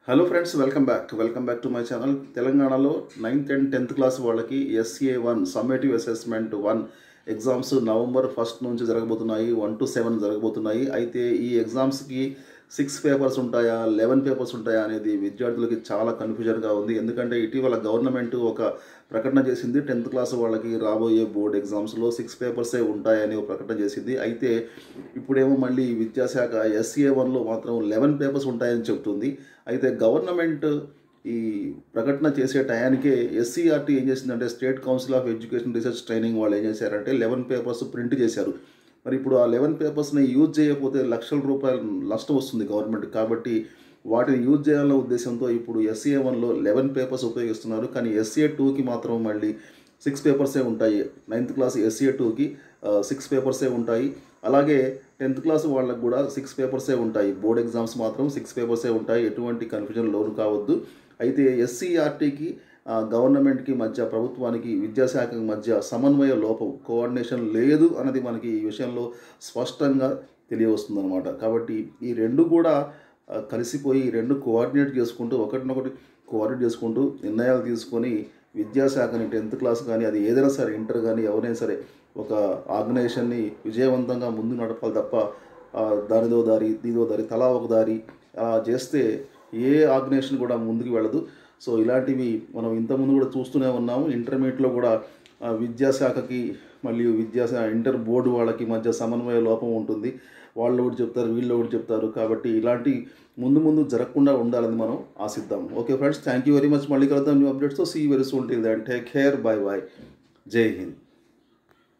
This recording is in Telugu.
hello friends welcome back welcome back to my channel తెలంగాణలో నైన్త్ అండ్ టెన్త్ క్లాస్ వాళ్ళకి SA one summative assessment one exams November first నుంచి జరగబోతున్నాయి వన్ టు సెవెన్ జరగబోతున్నాయి అయితే ఈ ఎగ్జామ్స్కి సిక్స్ పేపర్స్ ఉంటాయా లెవెన్ పేపర్స్ ఉంటాయా అనేది విద్యార్థులకి చాలా కన్ఫ్యూజన్గా ఉంది ఎందుకంటే ఇటీవల గవర్నమెంట్ ఒక ప్రకటన చేసింది టెన్త్ క్లాస్ వాళ్ళకి రాబోయే బోర్డ్ ఎగ్జామ్స్లో సిక్స్ పేపర్సే ఉంటాయని ఒక ప్రకటన చేసింది అయితే ఇప్పుడేమో మళ్ళీ విద్యాశాఖ ఎస్ఏ వన్లో మాత్రం లెవెన్ పేపర్స్ ఉంటాయని చెబుతుంది అయితే గవర్నమెంట్ ఈ ప్రకటన చేసే టయానికే ఎస్సీఆర్టీ ఏం చేసిందంటే state council of education research training వాళ్ళు ఏం చేశారంటే లెవెన్ పేపర్స్ ప్రింట్ చేశారు మరి ఇప్పుడు ఆ లెవెన్ పేపర్స్ని యూజ్ చేయకపోతే లక్షల రూపాయలు నష్టం వస్తుంది గవర్నమెంట్ కాబట్టి వాటిని యూజ్ చేయాలన్న ఉద్దేశంతో ఇప్పుడు ఎస్ఏ వన్లో లెవెన్ పేపర్స్ ఉపయోగిస్తున్నారు కానీ ఎస్ఏ టూకి మాత్రం మళ్ళీ సిక్స్ పేపర్సే ఉంటాయి నైన్త్ క్లాస్ ఎస్ఏ టూకి సిక్స్ పేపర్సే ఉంటాయి అలాగే టెన్త్ క్లాస్ వాళ్ళకు కూడా సిక్స్ పేపర్సే ఉంటాయి బోర్డ్ ఎగ్జామ్స్ మాత్రం సిక్స్ పేపర్సే ఉంటాయి ఎటువంటి కన్ఫ్యూజన్ లోను కావద్దు అయితే ఎస్సీఆర్టీకి గవర్నమెంట్కి మధ్య ప్రభుత్వానికి విద్యాశాఖకి మధ్య సమన్వయ లోపం కోఆర్డినేషన్ లేదు అన్నది మనకి ఈ విషయంలో స్పష్టంగా తెలియవస్తుందన్నమాట కాబట్టి ఈ రెండు కూడా ఆ, కలిసిపోయి ఈ రెండు కోఆర్డినేట్ చేసుకుంటూ ఒకటినొకటి కోఆర్డినేట్ చేసుకుంటూ నిర్ణయాలు తీసుకొని విద్యాశాఖని టెన్త్ క్లాస్ కానీ అది ఏదైనా సరే ఇంటర్ కానీ ఎవరైనా సరే ఒక ఆర్గనైజేషన్ని విజయవంతంగా ముందు నడపాలి తప్ప ఆ, దానిదో దారి దీదో దారి తలా ఒక దారి అలా చేస్తే ఏ ఆర్గనైజేషన్ కూడా ముందుకు వెళ్ళదు సో ఇలాంటివి మనం ఇంతకుముందు కూడా చూస్తూనే ఉన్నాము ఇంటర్మీడియట్లో కూడా ఆ, విద్యాశాఖకి మరియు విద్యాశా ఇంటర్ బోర్డు వాళ్ళకి మధ్య సమన్వయ లోపం ఉంటుంది వాళ్ళు ఒకటి చెప్తారు వీళ్ళు ఒకటి చెప్తారు కాబట్టి ఇలాంటి ముందు ముందు జరగకుండా ఉండాలని మనం ఆశిద్దాం okay friends thank you very much మళ్ళీ కలుద్దాం న్యూ అప్డేట్స్తో see very soon till then take care bye bye Jai Hind